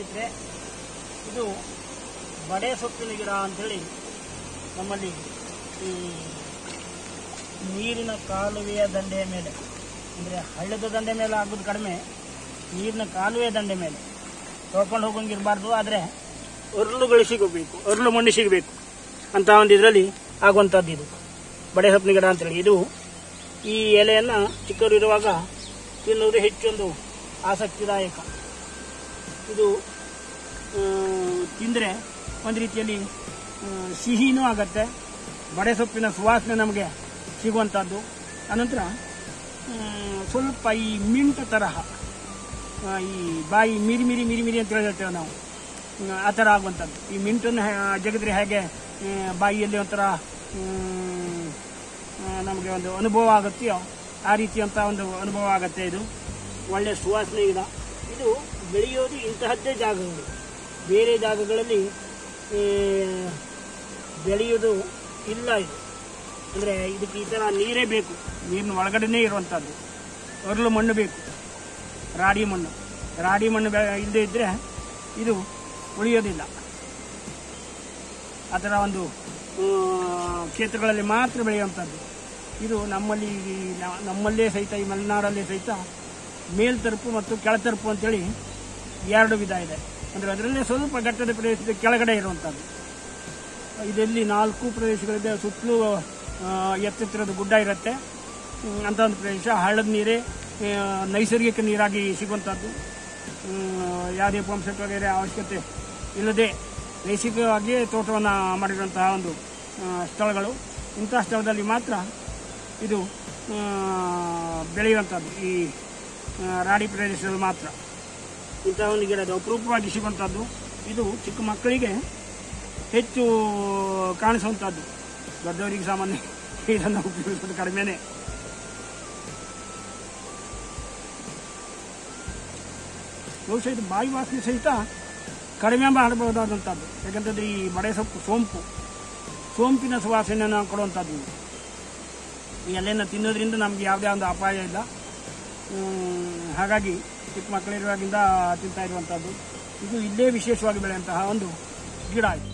ಸ್ನೇಹಿತರೆ ಇದು ಬಡೆ ಸೊಪ್ಪಿನ ಗಿಡ ಅಂತೇಳಿ ನಮ್ಮಲ್ಲಿ ಈ ನೀರಿನ ಕಾಲುವೆಯ ದಂಡೆಯ ಮೇಲೆ ಅಂದರೆ ಹಳ್ಳದ ದಂಡೆ ಮೇಲೆ ಆಗೋದು ಕಡಿಮೆ ನೀರಿನ ಕಾಲುವೆಯ ದಂಡೆ ಮೇಲೆ ತೊಳ್ಕೊಂಡು ಹೋಗಂಗೆ ಇರಬಾರ್ದು ಆದರೆ ಅರುಳುಗಳು ಸಿಗಬೇಕು ಅರುಳು ಮಣ್ಣು ಸಿಗಬೇಕು ಅಂತ ಒಂದು ಇದರಲ್ಲಿ ಆಗುವಂಥದ್ದು ಇದು ಬಡೆ ಸೊಪ್ಪಿನ ಗಿಡ ಅಂತೇಳಿ ಇದು ಈ ಎಲೆಯನ್ನು ಚಿಕ್ಕವರು ಇರುವಾಗ ತಿನ್ನುವುದು ಹೆಚ್ಚೊಂದು ಆಸಕ್ತಿದಾಯಕ ಇದು ತಿಂದರೆ ಒಂದು ರೀತಿಯಲ್ಲಿ ಆ, ಸಿಹಿನೂ ಆಗತ್ತೆ ಬಡೆ ಸೊಪ್ಪಿನ ಸುವಾಸನೆ ನಮಗೆ ಸಿಗುವಂಥದ್ದು ಅನಂತರ ಆ, ಸ್ವಲ್ಪ ಈ ಮಿಂಟ್ ತರಹ ಆ, ಈ ಬಾಯಿ ಮಿರಿ ಮಿರಿ ಮಿರಿ ಮಿರಿ ಅಂತ ಹೇಳ್ತೇವೆ ನಾವು ಹ್ಮ್, ಆ ಥರ ಆಗುವಂಥದ್ದು ಈ ಮಿಂಟನ್ನು ಹೇ- ಜಗದ್ರೆ ಹೇಗೆ ಆ, ಬಾಯಿಯಲ್ಲಿ ಒಂಥರ ಹ್ಮ್, ಆ, ನಮಗೆ ಒಂದು ಅನುಭವ ಆಗುತ್ತೆಯೋ ಆ ರೀತಿಯಂಥ ಒಂದು ಅನುಭವ ಆಗುತ್ತೆ ಇದು ಒಳ್ಳೆಯ ಸುವಾಸನೆ ಗಿಡ ಇದು ಬೆಳೆಯೋದು ಇಂತಹದ್ದೇ ಜಾಗಗಳು ಬೇರೆ ಜಾಗಗಳಲ್ಲಿ ಆ, ಬೆಳೆಯೋದು ಇಲ್ಲ ಇದು ಅಂದರೆ ಇದಕ್ಕೆ ಈ ಥರ ನೀರೇ ಬೇಕು ನೀರಿನ ಒಳಗಡೆನೇ ಇರುವಂಥದ್ದು ಅರಳು ಮಣ್ಣು ಬೇಕು ರಾಡಿ ಮಣ್ಣು ರಾಡಿ ಮಣ್ಣು ಬೆ ಇಲ್ಲದೆ ಇದ್ದರೆ ಇದು ಉಳಿಯೋದಿಲ್ಲ ಆ ಥರ ಒಂದು ಆ, ಕ್ಷೇತ್ರಗಳಲ್ಲಿ ಮಾತ್ರ ಬೆಳೆಯುವಂಥದ್ದು ಇದು ನಮ್ಮಲ್ಲಿ ಈ ನ- ನಮ್ಮಲ್ಲೇ ಸಹಿತ ಈ ಮಲೆನಾಡಲ್ಲೇ ಸಹಿತ ಮೇಲ್ತರಪು ಮತ್ತು ಕೆಳತರಪು ಅಂತೇಳಿ ಎರಡು ವಿಧ ಇದೆ ಅಂದರೆ ಅದರಲ್ಲೇ ಸ್ವಲ್ಪ ಘಟ್ಟದ ಪ್ರದೇಶದ ಕೆಳಗಡೆ ಇರುವಂಥದ್ದು ಇದರಲ್ಲಿ ನಾಲ್ಕು ಪ್ರದೇಶಗಳಿದೆ ಸುತ್ತಲೂ ಆ, ಎತ್ತೆತ್ತರದ ಗುಡ್ಡ ಇರುತ್ತೆ ಹ್ಮ್, ಅಂಥ ಒಂದು ಪ್ರದೇಶ ಹಳ್ಳದ ನೀರೇ ಆ, ನೈಸರ್ಗಿಕ ನೀರಾಗಿ ಸಿಗುವಂಥದ್ದು ಹ್ಮ್, ಯಾವುದೇ ಪಂಪ್ ಸೆಟ್ ವಗೇರೆ ಅವಶ್ಯಕತೆ ಇಲ್ಲದೆ ನೈಸರ್ಗಿಕವಾಗಿ ತೋಟವನ್ನು ಮಾಡಿರುವಂತಹ ಒಂದು ಆ, ಸ್ಥಳಗಳು ಇಂಥ ಸ್ಥಳದಲ್ಲಿ ಮಾತ್ರ ಇದು ಆ, ಬೆಳೆಯುವಂಥದ್ದು ಈ ಆ, ರಾಡಿ ಪ್ರದೇಶದಲ್ಲಿ ಮಾತ್ರ ಇಂತಹ ಒಂದು ಗಿಡದ ಅಪರೂಪವಾಗಿ ಸಿಗುವಂಥದ್ದು ಇದು ಚಿಕ್ಕ ಮಕ್ಕಳಿಗೆ ಹೆಚ್ಚು ಕಾಣಿಸುವಂಥದ್ದು ದೊಡ್ಡವರಿಗೆ ಸಾಮಾನ್ಯ ಇದನ್ನು ಉಪಯೋಗಿಸೋದು ಕಡಿಮೆನೆ ಬಹುಶಃ ಇದು ಬಾಯಿ ವಾಸನೆ ಸಹಿತ ಕಡಿಮೆ ಮಾಡಬಹುದಾದಂಥದ್ದು ಯಾಕಂತಂದ್ರೆ ಈ ಬಡೆ ಸೊಪ್ಪು ಸೋಂಪು ಸೋಂಪಿನ ಸುವಾಸನೆಯನ್ನು ಕೊಡುವಂಥದ್ದು ಇದು. ಈ ಎಲೆಯನ್ನು ತಿನ್ನೋದ್ರಿಂದ ನಮಗೆ ಯಾವುದೇ ಒಂದು ಅಪಾಯ ಇಲ್ಲ ಹ್ಮ್, ಹಾಗಾಗಿ ಚಿಕ್ಕ ಮಕ್ಕಳಿರುವಾಗಿಂದ ತಿಂತಾ ಇರುವಂಥದ್ದು ಇದು ಇಲ್ಲೇ ವಿಶೇಷವಾಗಿ ಬೆಳೆಯುವಂತಹ ಒಂದು ಗಿಡ ಇದು